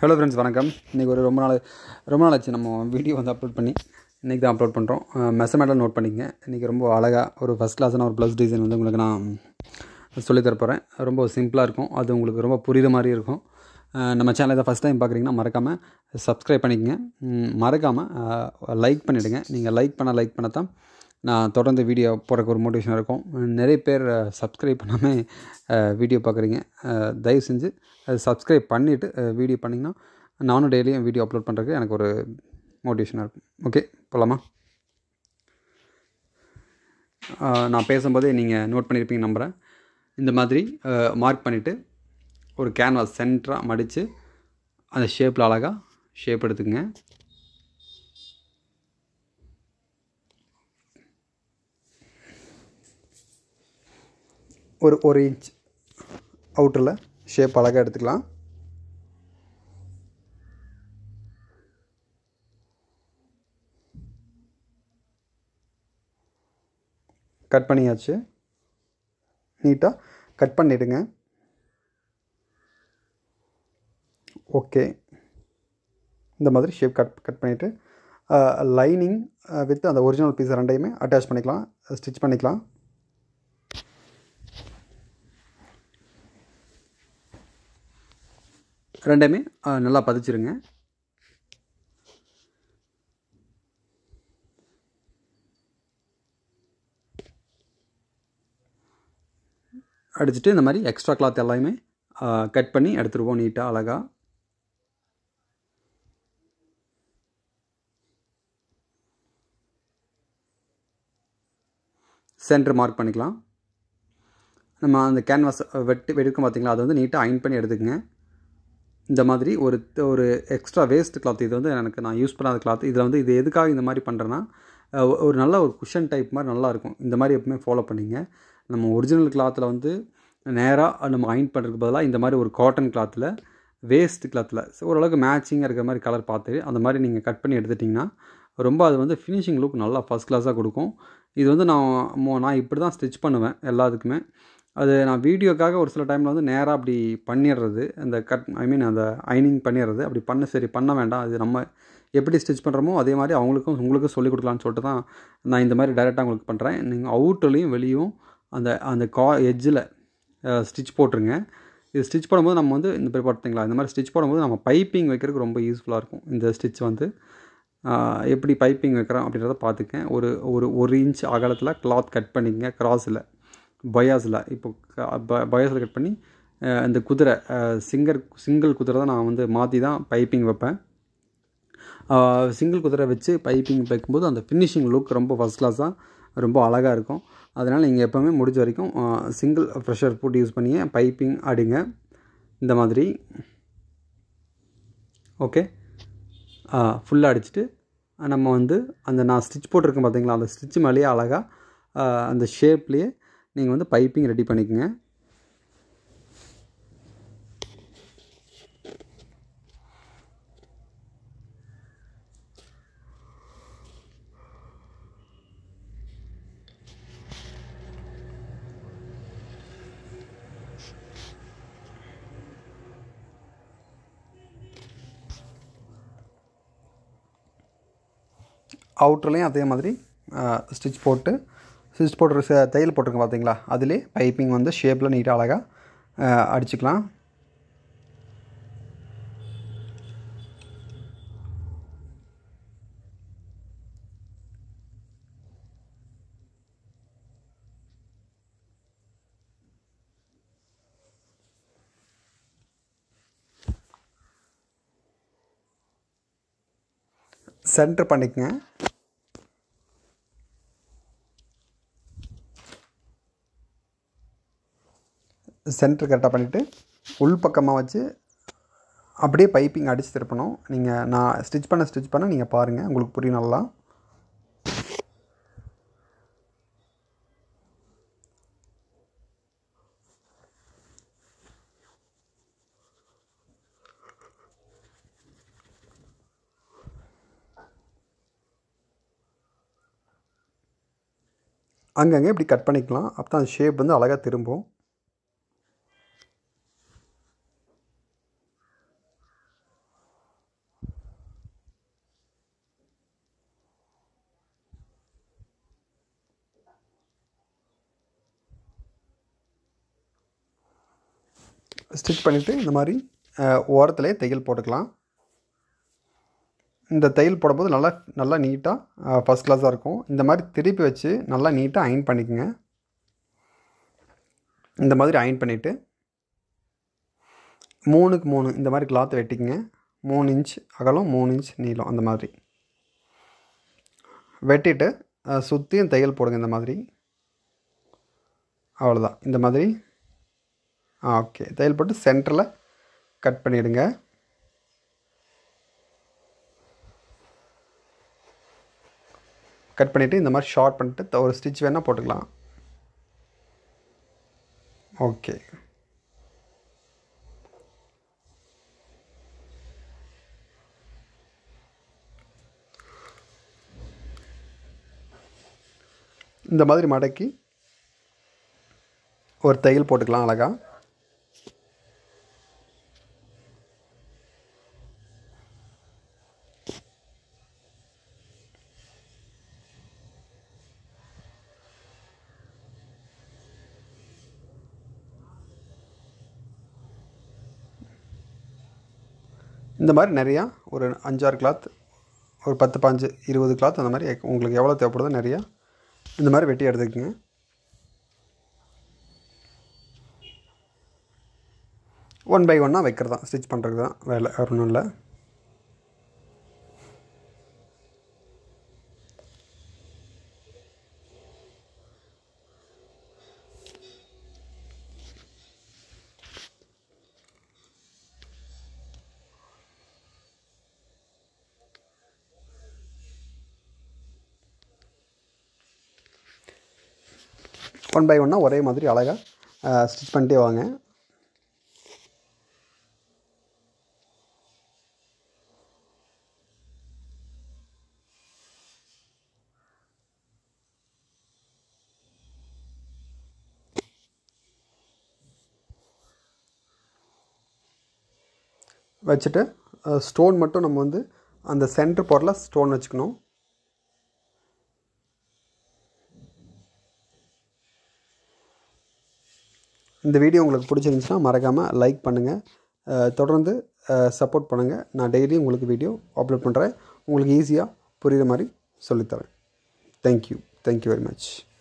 hello friends வணக்கம் இன்றைக்கி ஒரு ரொம்ப நாள் ரொம்ப நாள் ஆச்சு நம்ம வீடியோ வந்து அப்லோட் பண்ணி இன்றைக்கி தான் அப்லோட் பண்ணுறோம் மெசமேட்டில் நோட் பண்ணிக்கங்க இன்றைக்கி ரொம்ப அழகாக ஒரு ஃபஸ்ட் கிளாஸான ஒரு ப்ளஸ் டிசைன் வந்து உங்களுக்கு நான் சொல்லித் தர போகிறேன் ரொம்ப சிம்பிளாக இருக்கும் அது உங்களுக்கு ரொம்ப புரியுற மாதிரி இருக்கும் அஹ் நம்ம சேனலை இதை ஃபஸ்ட் டைம் பார்க்குறீங்கன்னா மறக்காமல் சப்ஸ்கிரைப் பண்ணிக்கங்க மறக்காமல் லைக் பண்ணிவிடுங்க நீங்கள் லைக் பண்ண லைக் பண்ண தான் நான் தொடர்ந்து வீடியோ போடுறக்கு ஒரு மோட்டிவேஷன் இருக்கும் நிறைய பேர் சப்ஸ்கிரைப் பண்ணாமல் வீடியோ பார்க்குறீங்க தயவு செஞ்சு சப்ஸ்கிரைப் பண்ணிவிட்டு வீடியோ பண்ணிங்கன்னா நானும் டெய்லியும் வீடியோ அப்லோட் பண்ணுறதுக்கு எனக்கு ஒரு மோட்டிவேஷனாக இருக்கும் ஓகே போகலாமா நான் பேசும்போதே நீங்கள் நோட் பண்ணியிருப்பீங்க நம்புகிறேன் இந்த மாதிரி மார்க் பண்ணிவிட்டு ஒரு கேன்வாஸ் சென்டராக மடித்து அந்த ஷேப்பில் அழகாக ஷேப் எடுத்துக்கங்க ஒரு ஒரு இன்ச் அவுட்டரில் ஷேப் அழகாக எடுத்துக்கலாம் கட் பண்ணியாச்சு நீட்டாக கட் பண்ணிவிடுங்க ஓகே இந்த மாதிரி ஷேப் கட் கட் பண்ணிவிட்டு லைனிங் வித் அந்த ஒரிஜினல் பீஸ் ரெண்டையுமே அட்டாச் பண்ணிக்கலாம் ஸ்டிச் பண்ணிக்கலாம் ரெண்டையுமே நல்லா பதிச்சிருங்க அடிச்சுட்டு இந்த மாதிரி எக்ஸ்ட்ரா கிளாத் எல்லாமே கட் பண்ணி எடுத்துருவோம் நீட்டாக அழகாக சென்டர் மார்க் பண்ணிக்கலாம் நம்ம அந்த கேன்வாஸ் வெட்டி வெடிக்கும் பார்த்திங்களா அதை வந்து நீட்டாக அயன் பண்ணி எடுத்துக்கங்க இந்த மாதிரி ஒரு ஒரு எக்ஸ்ட்ரா வேஸ்ட் கிளாத் இது வந்து எனக்கு நான் யூஸ் பண்ணாத கிளாத் இதில் வந்து இது எதுக்காக இந்த மாதிரி பண்ணுறேன்னா ஒரு நல்ல ஒரு குஷன் டைப் மாதிரி நல்லாயிருக்கும் இந்த மாதிரி எப்பவுமே ஃபாலோ பண்ணிங்க நம்ம ஒரிஜினல் கிளாத்தில் வந்து நேராக நம்ம அயன் பண்ணுறதுக்கு பதிலாக இந்த மாதிரி ஒரு காட்டன் கிளாத்தில் வேஸ்ட் கிளாத்தில் ஓரளவுக்கு மேட்சிங்காக இருக்கிற மாதிரி கலர் பார்த்து அந்த மாதிரி நீங்கள் கட் பண்ணி எடுத்துட்டிங்கன்னா ரொம்ப அது வந்து ஃபினிஷிங் லுக் நல்லா ஃபஸ்ட் கிளாஸாக கொடுக்கும் இது வந்து நான் நான் இப்படி தான் ஸ்டிச் பண்ணுவேன் எல்லாத்துக்குமே அது நான் வீடியோக்காக ஒரு சில டைமில் வந்து நேராக அப்படி பண்ணிடுறது அந்த கட் ஐ மீன் அந்த ஐனிங் பண்ணிடுறது அப்படி பண்ண சரி பண்ண வேண்டாம் அது நம்ம எப்படி ஸ்டிச் பண்ணுறோமோ அதே மாதிரி அவங்களுக்கும் உங்களுக்கும் சொல்லிக் கொடுக்கலான்னு சொல்லிட்டு தான் நான் இந்த மாதிரி டைரெக்டாக உங்களுக்கு பண்ணுறேன் நீங்கள் அவுட்டர்லேயும் வெளியும் அந்த அந்த கா எட்ஜில் ஸ்டிச் போட்டுருங்க இது ஸ்டிச் போடும்போது நம்ம வந்து இந்த மாதிரி பார்த்தீங்களா இந்த மாதிரி ஸ்டிச் போடும்போது நம்ம பைப்பிங் வைக்கிறதுக்கு ரொம்ப யூஸ்ஃபுல்லாக இருக்கும் இந்த ஸ்டிச் வந்து எப்படி பைப்பிங் வைக்கிறோம் அப்படின்றத பார்த்துக்கேன் ஒரு ஒரு ஒரு இன்ச் அகலத்தில் கிளாத் கட் பண்ணிக்கங்க கிராஸில் பயாஸில் இப்போ பயாஸில் கட் பண்ணி இந்த குதிரை சிங்கர் சிங்கிள் குதிரை தான் நான் வந்து மாற்றி தான் பைப்பிங் வைப்பேன் சிங்கிள் குதிரை வச்சு பைப்பிங் வைக்கும்போது அந்த ஃபினிஷிங் லுக் ரொம்ப ஃபஸ்ட் கிளாஸாக ரொம்ப அழகாக இருக்கும் அதனால் நீங்கள் எப்போவுமே முடிஞ்ச வரைக்கும் சிங்கிள் ப்ரெஷர் ஃபுட் யூஸ் பண்ணியே பைப்பிங் அடிங்க இந்த மாதிரி ஓகே ஃபுல்லாக அடிச்சுட்டு நம்ம வந்து அந்த நான் ஸ்டிச் போட்டிருக்கேன் பார்த்தீங்களா அந்த ஸ்டிச் மேலேயே அழகாக அந்த ஷேப்லேயே நீங்கள் வந்து பைப்பிங் ரெடி பண்ணிக்கோங்க அவுட்டர்லேயும் அதே மாதிரி ஸ்டிச் போட்டு ஸ்டிச் போட்டு தையல் போட்டிருக்கேன் பார்த்தீங்களா அதிலே பைப்பிங் வந்து ஷேப்பில் நீட்டாக அழகாக அடிச்சுக்கலாம் சென்டர் பண்ணிக்கங்க சென்டர் கரெக்டாக பண்ணிவிட்டு உள் பக்கமாக வச்சு அப்படியே பைப்பிங் அடித்து திருப்பணும் நீங்கள் நான் ஸ்டிச் பண்ண ஸ்டிச் பண்ண நீங்கள் பாருங்கள் உங்களுக்கு புரியும் நல்லா அங்கங்கே இப்படி கட் பண்ணிக்கலாம் அப்போ தான் அந்த ஷேப் வந்து அழகாக திரும்பும் ஸ்டிச் பண்ணிவிட்டு இந்த மாதிரி ஓரத்துலேயே தையல் போட்டுக்கலாம் இந்த தையல் போடும்போது நல்லா நல்லா நீட்டாக ஃபஸ்ட் கிளாஸாக இருக்கும் இந்த மாதிரி திருப்பி வச்சு நல்லா நீட்டாக அயன் பண்ணிக்கோங்க இந்த மாதிரி அயன் பண்ணிவிட்டு மூணுக்கு மூணு இந்த மாதிரி கிளாத் வெட்டிக்கங்க மூணு இன்ச் அகலம் மூணு இன்ச் நீளம் அந்த மாதிரி வெட்டிட்டு சுற்றியும் தையல் போடுங்க இந்த மாதிரி அவ்வளோதான் இந்த மாதிரி ஆ ஓகே தையல் போட்டு சென்டரில் கட் பண்ணிவிடுங்க கட் பண்ணிவிட்டு இந்த மாதிரி ஷார்ட் பண்ணிட்டு ஒரு ஸ்டிச் வேணால் போட்டுக்கலாம் ஓகே இந்த மாதிரி மடக்கி ஒரு தையல் போட்டுக்கலாம் அழகாக இந்த மாதிரி நிறையா ஒரு அஞ்சாறு கிளாத் ஒரு பத்து பாஞ்சு இருபது கிளாத் அந்த மாதிரி உங்களுக்கு எவ்வளோ தேவைப்படுதோ நிறையா இந்த மாதிரி வெட்டி எடுத்துக்கோங்க ஒன் பை ஒன்னாக வைக்கிறது தான் ஸ்டிச் பண்ணுறது தான் வேலை வேறு ஒன்றும் இல்லை ஒன் பை ஒன்னாக ஒரே மாதிரி அழகாக ஸ்டிச் பண்ணிட்டே வாங்க வச்சுட்டு ஸ்டோன் மட்டும் நம்ம வந்து அந்த சென்ட்ரு போரில் ஸ்டோன் வச்சுக்கணும் இந்த வீடியோ உங்களுக்கு பிடிச்சிருந்துச்சுன்னா மறக்காமல் லைக் பண்ணுங்கள் தொடர்ந்து சப்போர்ட் பண்ணுங்கள் நான் டெய்லி உங்களுக்கு வீடியோ அப்லோட் பண்ணுறேன் உங்களுக்கு ஈஸியாக புரிகிற மாதிரி சொல்லித்தரேன் தேங்க்யூ தேங்க்யூ வெரி மச்